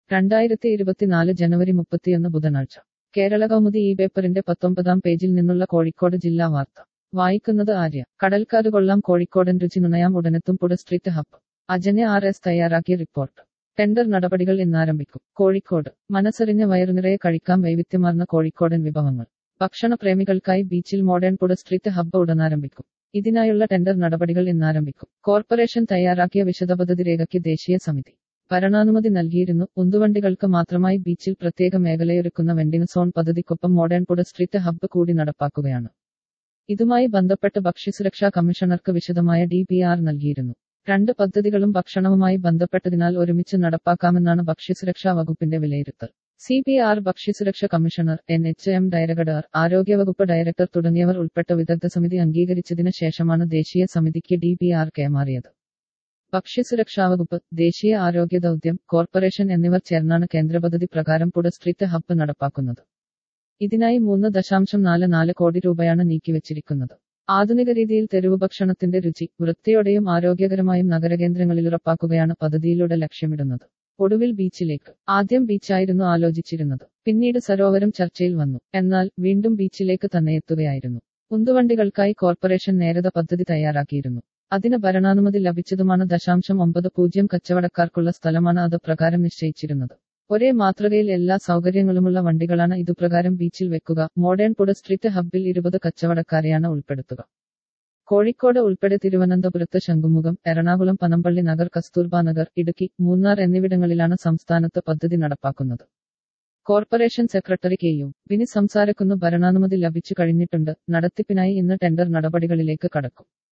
രണ്ടായിരത്തി ഇരുപത്തിനാല് ജനുവരി മുപ്പത്തിയൊന്ന് ബുധനാഴ്ച കേരള കൗമുദി ഈ പേപ്പറിന്റെ പത്തൊമ്പതാം പേജിൽ നിന്നുള്ള കോഴിക്കോട് ജില്ലാ വാർത്ത വായിക്കുന്നത് ആര്യ കടൽക്കാര് കൊള്ളാം കോഴിക്കോടൻ രുചി നുണയാം ഉടനെത്തും പുട സ്ട്രീറ്റ് ഹബ്ബ് അജനെ ആർ എസ് തയ്യാറാക്കിയ റിപ്പോർട്ട് ടെൻഡർ നടപടികൾ ഇന്നാരംഭിക്കും കോഴിക്കോട് മനസ്സറിഞ്ഞ വയറുനിറയെ കഴിക്കാം വൈവിധ്യമാർന്ന കോഴിക്കോടൻ വിഭവങ്ങൾ ഭക്ഷണപ്രേമികൾക്കായി ബീച്ചിൽ മോഡേൺ പുട സ്ട്രീറ്റ് ഹബ്ബ് ഉടനാരംഭിക്കും ഇതിനായുള്ള ടെൻഡർ നടപടികൾ ഇന്നാരംഭിക്കും കോർപ്പറേഷൻ തയ്യാറാക്കിയ വിശദപദ്ധതി രേഖയ്ക്ക് ദേശീയ സമിതി ഭരണാനുമതി നൽകിയിരുന്നു ഉന്തുവണ്ടികൾക്ക് മാത്രമായി ബീച്ചിൽ പ്രത്യേക മേഖലയൊരുക്കുന്ന വെൻഡിംഗ് സോൺ പദ്ധതിക്കൊപ്പം മോഡേൺ പുട സ്ട്രീറ്റ് ഹബ്ബ് കൂടി നടപ്പാക്കുകയാണ് ഇതുമായി ബന്ധപ്പെട്ട് ഭക്ഷ്യസുരക്ഷാ കമ്മീഷണർക്ക് വിശദമായ ഡി പി ആർ നൽകിയിരുന്നു രണ്ട് പദ്ധതികളും ഭക്ഷണവുമായി ബന്ധപ്പെട്ടതിനാൽ ഒരുമിച്ച് നടപ്പാക്കാമെന്നാണ് ഭക്ഷ്യസുരക്ഷാ വകുപ്പിന്റെ വിലയിരുത്തൽ സി പി ആർ ഭക്ഷ്യസുരക്ഷ commissioner N H M director ആരോഗ്യവകുപ്പ് ഡയറക്ടർ തുടങ്ങിയവർ ഉൾപ്പെട്ട വിദഗ്ധ സമിതി അംഗീകരിച്ചതിന് ശേഷമാണ് ദേശീയ സമിതിക്ക് ഡി പി ആർ കൈമാറിയത് ഭക്ഷ്യസുരക്ഷാ വകുപ്പ് ദേശീയ ആരോഗ്യ ദൗത്യം കോർപ്പറേഷൻ എന്നിവർ ചേർന്നാണ് കേന്ദ്ര പദ്ധതി പ്രകാരം പുട സ്ട്രീറ്റ് ഹബ്ബ് നടപ്പാക്കുന്നത് ഇതിനായി മൂന്ന് ദശാംശം നാല് നാല് കോടി രൂപയാണ് നീക്കിവച്ചിരിക്കുന്നത് ആധുനിക രീതിയിൽ തെരുവ് ഭക്ഷണത്തിന്റെ രുചി വൃത്തിയോടെയും ആരോഗ്യകരമായും നഗരകേന്ദ്രങ്ങളിൽ ഉറപ്പാക്കുകയാണ് പദ്ധതിയിലൂടെ ലക്ഷ്യമിടുന്നത് ഒടുവിൽ ബീച്ചിലേക്ക് ആദ്യം ബീച്ചായിരുന്നു ആലോചിച്ചിരുന്നത് പിന്നീട് സരോവരം ചർച്ചയിൽ വന്നു എന്നാൽ വീണ്ടും ബീച്ചിലേക്ക് തന്നെ എത്തുകയായിരുന്നു ഉന്തുവണ്ടികൾക്കായി കോർപ്പറേഷൻ നേരത്തെ പദ്ധതി തയ്യാറാക്കിയിരുന്നു അതിന് ഭരണാനുമതി ലഭിച്ചതുമാണ് ദശാംശം ഒമ്പത് പൂജ്യം കച്ചവടക്കാർക്കുള്ള സ്ഥലമാണ് അത് പ്രകാരം നിശ്ചയിച്ചിരുന്നത് ഒരേ മാതൃകയിൽ എല്ലാ സൗകര്യങ്ങളുമുള്ള വണ്ടികളാണ് ഇതുപ്രകാരം ബീച്ചിൽ വെക്കുക മോഡേൺ പുട സ്ട്രീറ്റ് ഹബ്ബിൽ ഇരുപത് കച്ചവടക്കാരെയാണ് ഉൾപ്പെടുത്തുക കോഴിക്കോട് ഉൾപ്പെടെ തിരുവനന്തപുരത്ത് ശംഖുമുഖം എറണാകുളം പനമ്പള്ളി നഗർ കസ്തൂർബ നഗർ ഇടുക്കി മൂന്നാർ എന്നിവിടങ്ങളിലാണ് സംസ്ഥാനത്ത് പദ്ധതി നടപ്പാക്കുന്നത് corporation secretary K U Bini സംസാരക്കുന്നു ഭരണാനുമതി ലഭിച്ചു കഴിഞ്ഞിട്ടുണ്ട് നടത്തിപ്പിനായി ഇന്ന് ടെൻഡർ നടപടികളിലേക്ക് കടക്കും